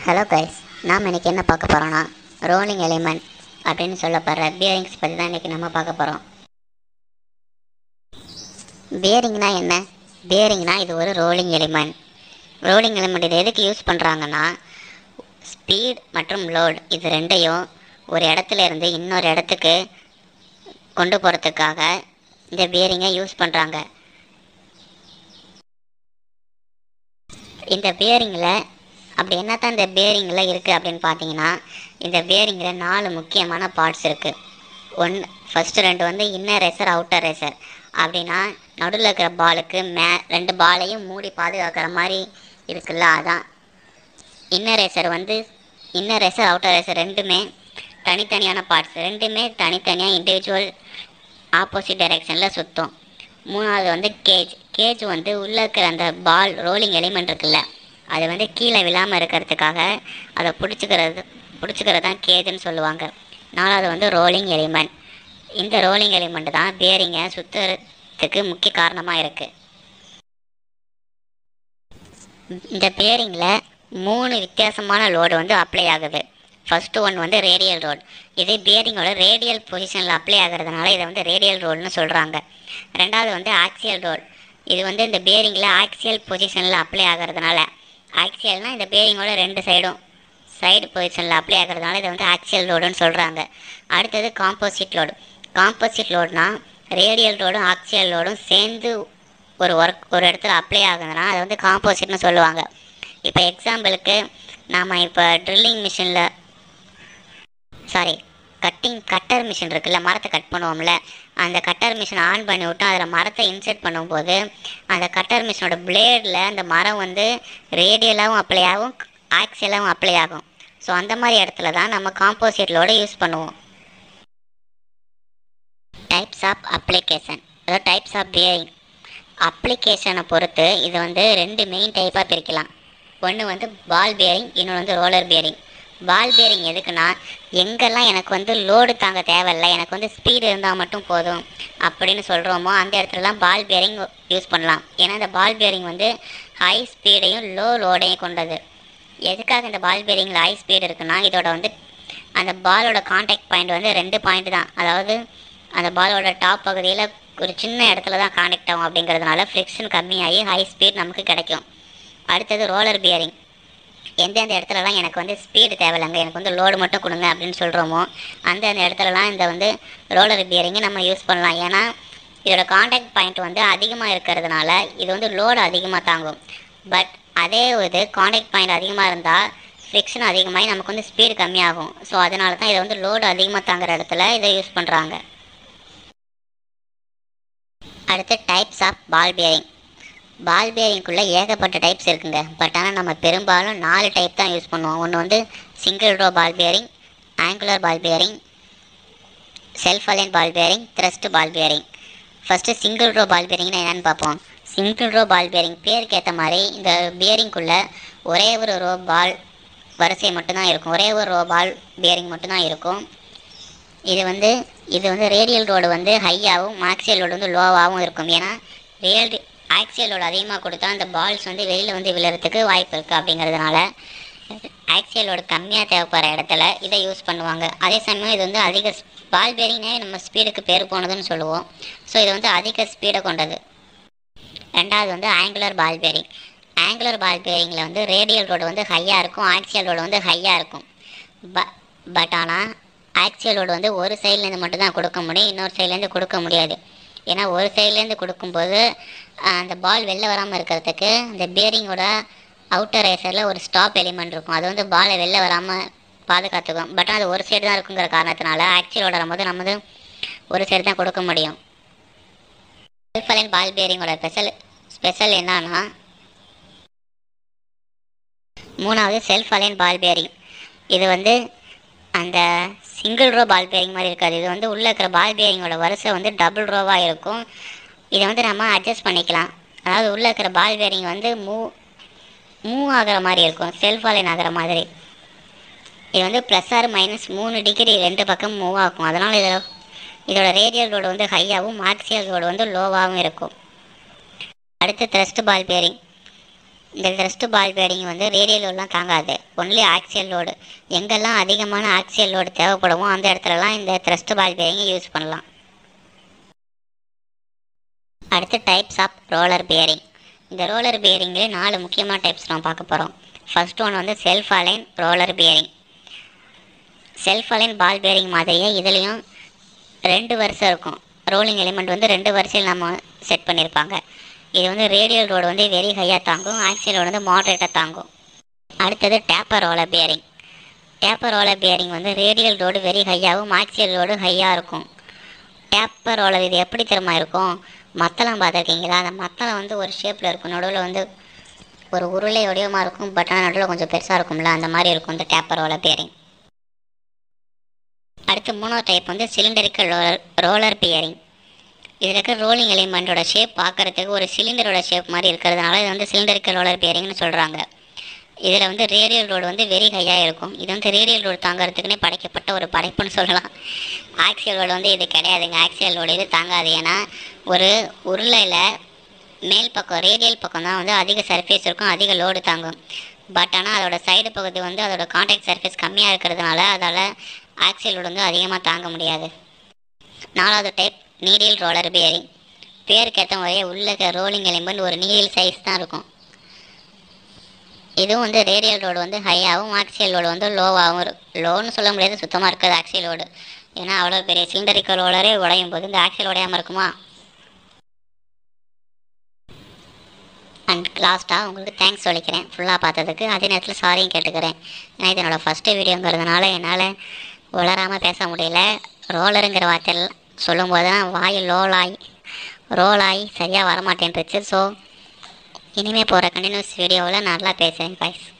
hello guys நாம் இன்னைக்கு என்ன பார்க்க போகிறோன்னா ரோலிங் எலிமெண்ட் அப்படின்னு சொல்லப்படுற பியரிங்ஸ் பற்றி தான் இன்றைக்கி நம்ம பார்க்க போகிறோம் பியரிங்னா என்ன பியரிங்னா இது ஒரு ரோலிங் எலிமெண்ட் ரோலிங் எலிமெண்ட் இது எதுக்கு யூஸ் பண்ணுறாங்கன்னா ஸ்பீட் மற்றும் லோட் இது ரெண்டையும் ஒரு இடத்துல இருந்து இன்னொரு இடத்துக்கு கொண்டு போகிறதுக்காக இந்த பியரிங்கை யூஸ் பண்ணுறாங்க இந்த பியரிங்கில் அப்படி என்ன தான் இந்த பேரிங்கில் இருக்குது அப்படின்னு பார்த்தீங்கன்னா இந்த பேரிங்கில் நாலு முக்கியமான பார்ட்ஸ் இருக்குது ஒன்று ஃபஸ்ட்டு ரெண்டு வந்து இன்னர் ரேசர் அவுட்டர் ரேசர் அப்படின்னா நடுவில் இருக்கிற பாலுக்கு மே ரெண்டு பாலையும் மூடி பாதுகாக்கிற மாதிரி இருக்குல்ல அதான் இன்னர் ரேசர் வந்து இன்னர் ரேசர் அவுட்டர் ரேசர் ரெண்டுமே தனித்தனியான பார்ட்ஸ் ரெண்டுமே தனித்தனியாக இண்டிவிஜுவல் ஆப்போசிட் டைரெக்ஷனில் சுற்றும் மூணாவது வந்து கேஜ் கேஜ் வந்து உள்ளே இருக்கிற அந்த பால் ரோலிங் எலிமெண்ட் இருக்குல்ல அது வந்து கீழே விழாமல் இருக்கிறதுக்காக அதை பிடிச்சிக்கிறது பிடிச்சிக்கிறது தான் கேஜ்னு சொல்லுவாங்க நாலாவது வந்து ரோலிங் எலிமெண்ட் இந்த ரோலிங் எலிமெண்ட் தான் பேரிங்கை சுற்றுறதுக்கு முக்கிய காரணமாக இருக்குது இந்த பேரிங்கில் மூணு வித்தியாசமான லோடு வந்து அப்ளை ஆகுது ஃபஸ்ட்டு ஒன் வந்து ரேடியல் ரோட் இது பியரிங்கோட ரேடியல் பொசிஷனில் அப்ளை ஆகிறதுனால இதை வந்து ரேடியல் ரோல்னு சொல்கிறாங்க ரெண்டாவது வந்து ஆக்சியல் ரோல் இது வந்து இந்த பேரிங்கில் ஆக்சியல் பொசிஷனில் அப்ளை ஆகிறதுனால ஆக்சியல்னால் இந்த பேரிங்கோட ரெண்டு சைடும் சைடு பொசிஷனில் அப்ளை ஆகிறதுனால இதை வந்து ஆக்சியல் லோடுன்னு சொல்கிறாங்க அடுத்தது காம்போசிட் லோடு காம்போசிட் லோடுனா ரேடியல் ரோடும் ஆக்சியல் லோடும் சேர்ந்து ஒரு ஒர்க் ஒரு இடத்துல அப்ளை ஆகுதுன்னா அதை வந்து காம்போசிட்னு சொல்லுவாங்க இப்போ எக்ஸாம்பிளுக்கு நாம் இப்போ ட்ரில்லிங் மிஷினில் சாரி கட்டிங் கட்டர் மிஷின் இருக்குல்ல மரத்தை கட் பண்ணுவோம்ல அந்த கட்டர் மிஷின் ஆன் பண்ணி விட்டு அதில் மரத்தை இன்செர்ட் பண்ணும்போது அந்த கட்டர் மிஷினோட பிளேடில் அந்த மரம் வந்து ரேடியலாகவும் அப்ளை ஆகும் ஆக்சியலாகவும் அப்ளை ஆகும் ஸோ அந்த மாதிரி இடத்துல தான் நம்ம காம்போசிட் லோட யூஸ் பண்ணுவோம் டைப்ஸ் ஆஃப் அப்ளிகேஷன் அதாவது டைப்ஸ் ஆஃப் பியரிங் அப்ளிகேஷனை பொறுத்து இது வந்து ரெண்டு மெயின் டைப்பாக பிரிக்கலாம் ஒன்று வந்து பால் பியரிங் இன்னொன்று வந்து ரோலர் பியரிங் பால் பியரிங் எதுக்குன்னா எங்கெல்லாம் எனக்கு வந்து லோடு தாங்க தேவையில்ல எனக்கு வந்து ஸ்பீடு இருந்தால் மட்டும் போதும் அப்படின்னு சொல்கிறோமோ அந்த இடத்துலலாம் பால் பியரிங் யூஸ் பண்ணலாம் ஏன்னா இந்த பால் பியரிங் வந்து ஹை ஸ்பீடையும் லோ லோடையும் கொண்டது எதுக்காக இந்த பால் பியரிங்கில் ஹை ஸ்பீடு இருக்குன்னா இதோட வந்து அந்த பாலோட காண்டாக்ட் பாயிண்ட் வந்து ரெண்டு பாயிண்ட் தான் அதாவது அந்த பாலோட டாப் பகுதியில் ஒரு சின்ன இடத்துல தான் காண்டாக்ட் ஆகும் அப்படிங்கிறதுனால ஃப்ரிக்ஷன் கம்மியாகி ஹை ஸ்பீட் நமக்கு கிடைக்கும் அடுத்தது ரோலர் பியரிங் எந்தெந்த இடத்துலலாம் எனக்கு வந்து ஸ்பீடு தேவையில்லைங்க எனக்கு வந்து லோடு மட்டும் கொடுங்க அப்படின்னு சொல்கிறோமோ அந்தந்த இடத்துலலாம் இந்த வந்து ரோலர் பியரிங்கை நம்ம யூஸ் பண்ணலாம் ஏன்னா இதோட காண்டாக்ட் பாயிண்ட் வந்து அதிகமாக இருக்கிறதுனால இது வந்து லோடு அதிகமாக தாங்கும் பட் அதே இது காண்டாக்ட் பாயிண்ட் அதிகமாக இருந்தால் ஃப்ரிக்ஷன் அதிகமாகி நமக்கு வந்து ஸ்பீடு கம்மியாகும் ஸோ அதனால தான் இதை வந்து லோடு அதிகமாக தாங்குற இடத்துல இதை யூஸ் பண்ணுறாங்க அடுத்து types of ball bearing ball பேரிங்குள்ளே ஏகப்பட்ட டைப்ஸ் இருக்குங்க பட் ஆனால் நம்ம பெரும்பாலும் நாலு டைப் தான் யூஸ் பண்ணுவோம் ஒன்று வந்து single row ball bearing angular ball bearing self align ball bearing thrust ball bearing first single row ball பேரிங்னா என்னென்னு பார்ப்போம் சிங்கிள் ரோ பால் பேரிங் பேருக்கு ஏற்ற மாதிரி இந்த பேரிங்குள்ளே ஒரே ஒரு ரோ பால் வரிசை மட்டும்தான் இருக்கும் ஒரே ஒரு ரோ பால் பேரிங் மட்டும்தான் இருக்கும் இது வந்து இது வந்து ரேடியல் ரோடு வந்து ஹையாகவும் மாக்சியல் ரோடு வந்து லோவாகவும் இருக்கும் ஏன்னா ரியல் ஆக்சியல் லோடு அதிகமாக கொடுத்தா அந்த பால்ஸ் வந்து வெளியில் வந்து விழுறதுக்கு வாய்ப்பு இருக்குது அப்படிங்கிறதுனால ஆக்சியல் லோடு கம்மியாக தேவைப்படுற இடத்துல இதை யூஸ் பண்ணுவாங்க அதே சமயம் இது வந்து அதிக பால் பேரிங்னே நம்ம ஸ்பீடுக்கு பேர் போனதுன்னு சொல்லுவோம் ஸோ இது வந்து அதிக ஸ்பீடை கொண்டது ரெண்டாவது வந்து angular ball bearing angular ball பேரிங்கில் வந்து ரேடியல் ரோடு வந்து ஹையாக இருக்கும் ஆக்சியல் ரோடு வந்து ஹையாக இருக்கும் ப பட் ஆனால் ஆக்சியல் ரோடு வந்து ஒரு சைட்லேருந்து மட்டும்தான் கொடுக்க முடியும் இன்னொரு சைட்லேருந்து கொடுக்க முடியாது ஏன்னா ஒரு சைட்லேருந்து கொடுக்கும்போது அந்த பால் வெளில வராமல் இருக்கிறதுக்கு இந்த பியரிங்கோட அவுட்டர் ரேசரில் ஒரு ஸ்டாப் எலிமெண்ட் இருக்கும் அது வந்து பாலை வெளில வராமல் பாதுகாத்துக்கும் பட் அது ஒரு சைடு தான் இருக்குங்கிற காரணத்தினால ஆக்சியலோட வரும்போது நம்ம வந்து ஒரு சைடு தான் கொடுக்க முடியும் செல்ஃப் அலைன் பால் பியரிங்கோட ஸ்பெஷல் ஸ்பெஷல் என்னன்னா மூணாவது செல்ஃப் அலைன் பால் பியரிங் இது வந்து அந்த சிங்கிள் ரோ பால் பேரிங் மாதிரி இருக்காது இது வந்து உள்ளே இருக்கிற பால் பேரிங்கோட வரிசை வந்து டபுள் ரோவாக இருக்கும் இதை வந்து நம்ம அட்ஜஸ்ட் பண்ணிக்கலாம் அதாவது உள்ளே இருக்கிற பால் பேரிங் வந்து மூவ் மூவ் ஆகிற மாதிரி இருக்கும் செல்ஃப் அலைன் ஆகிற மாதிரி இது வந்து ப்ளஸ் ஆர் மைனஸ் மூணு டிகிரி ரெண்டு பக்கம் மூவ் ஆகும் அதனால் இதில் இதோட ரேடியல் ரோடு வந்து ஹையாகவும் மார்க்சியல் ரோடு வந்து லோவாகவும் இருக்கும் அடுத்து த்ரெஸ்ட் பால் பேரிங் இந்த த்ரஸ்ட் பால் பேரிங் வந்து ரேடியல் லோடெலாம் தாங்காது ஒன்லி ஆக்சியல் லோடு எங்கெல்லாம் அதிகமான ஆக்சியல் லோடு தேவைப்படுமோ அந்த இடத்துலலாம் இந்த த்ரஸ்ட் பால் பேரிங்கை யூஸ் பண்ணலாம் அடுத்து டைப்ஸ் ஆஃப் ரோலர் பியரிங் இந்த ரோலர் பியரிங்லேயே நாலு முக்கியமான டைப்ஸ் நம்ம பார்க்க போகிறோம் ஃபர்ஸ்ட் ஒன் வந்து self align roller bearing self align ball bearing மாதிரியே இதுலேயும் ரெண்டு வருஷம் இருக்கும் ரோலிங் எலிமெண்ட் வந்து ரெண்டு வரிசையில் நம்ம செட் பண்ணியிருப்பாங்க இது வந்து ரேடியல் ரோடு வந்து வெரி ஹையாக தாங்கும் ஆக்சியல் ரோடு வந்து மாட்ரேட்டாக தாங்கும் அடுத்தது taper roller bearing taper roller bearing வந்து ரேடியல் ரோடு வெரி ஹையாகவும் ஆக்சியல் ரோடு ஹையாக இருக்கும் டேப்பர் ரோலர் இது எப்படி திரும்ப இருக்கும் மத்தளம் பார்த்துருக்கீங்களா அந்த மத்தளம் வந்து ஒரு ஷேப்பில் இருக்கும் நடுவில் வந்து ஒரு உருளை வடிவமாக இருக்கும் பட் ஆனால் நடுவில் கொஞ்சம் பெருசாக இருக்கும்ல அந்த மாதிரி இருக்கும் இந்த டேப்பர் ரோலர் பியரிங் அடுத்து மூணாவது டைப் வந்து சிலிண்டரிக்கல் ரோலர் ரோலர் பியரிங் இதில் இருக்க ரோலிங் எலிமெண்ட்டோட ஷேப் பார்க்குறதுக்கு ஒரு சிலிண்டரோட ஷேப் மாதிரி இருக்கிறதுனால இது வந்து சிலிண்டரிக்கல் ரோலர் பியரிங்னு சொல்கிறாங்க இதில் வந்து ரேடியல் ரோடு வந்து வெரி ஹையாக இருக்கும் இது வந்து ரேடியல் ரோடு தாங்கிறதுக்குன்னே படைக்கப்பட்ட ஒரு படைப்புன்னு சொல்லலாம் ஆக்சியல் ரோடு வந்து இது கிடையாதுங்க ஆக்சியல் ரோடு இது தாங்காது ஏன்னா ஒரு உருளையில் மேல் பக்கம் ரேடியல் பக்கம் தான் வந்து அதிக சர்ஃபேஸ் இருக்கும் அதிக லோடு தாங்கும் பட் ஆனால் அதோட சைடு பகுதி வந்து அதோட காண்டாக்ட் சர்ஃபேஸ் கம்மியாக இருக்கிறதுனால அதால் ஆக்சியல் லோடு வந்து அதிகமாக தாங்க முடியாது நாலாவது டைப் நீடில் ரோலர் பியரிங் பேருக்கு ஏற்ற மாதிரியே உள்ள ரோலிங் எலிமெண்ட் ஒரு நீடில் சைஸ் தான் இருக்கும் இதுவும் வந்து ரேடியல் ரோடு வந்து ஹையாகவும் ஆக்சியல் லோடு வந்து லோவாகவும் இருக்கும் லோன்னு சொல்ல முடியாது சுத்தமாக இருக்காது ஆக்சியல் லோடு ஏன்னா அவ்வளோ பெரிய சிலிண்டரிக்கல் ரோலரே உடையும் போது இந்த ஆக்சியல் உடையாமல் இருக்குமா அண்ட் லாஸ்ட்டாக உங்களுக்கு தேங்க்ஸ் சொல்லிக்கிறேன் ஃபுல்லாக பார்த்ததுக்கு அதே நேரத்தில் சாரியும் கேட்டுக்கிறேன் ஏன்னா இது என்னோடய ஃபஸ்ட்டு வீடியோங்கிறதுனால என்னால் உளராமல் பேச முடியல ரோலருங்கிற வார்த்தையில் சொல்லும்போது தான் வாய் லோலாய் ரோலாய் சரியாக வரமாட்டேன்ருச்சு ஸோ இனிமேல் போகிற கண்டினியூஸ் வீடியோவில் நல்லா பேசுகிறேன் பாய்ஸ்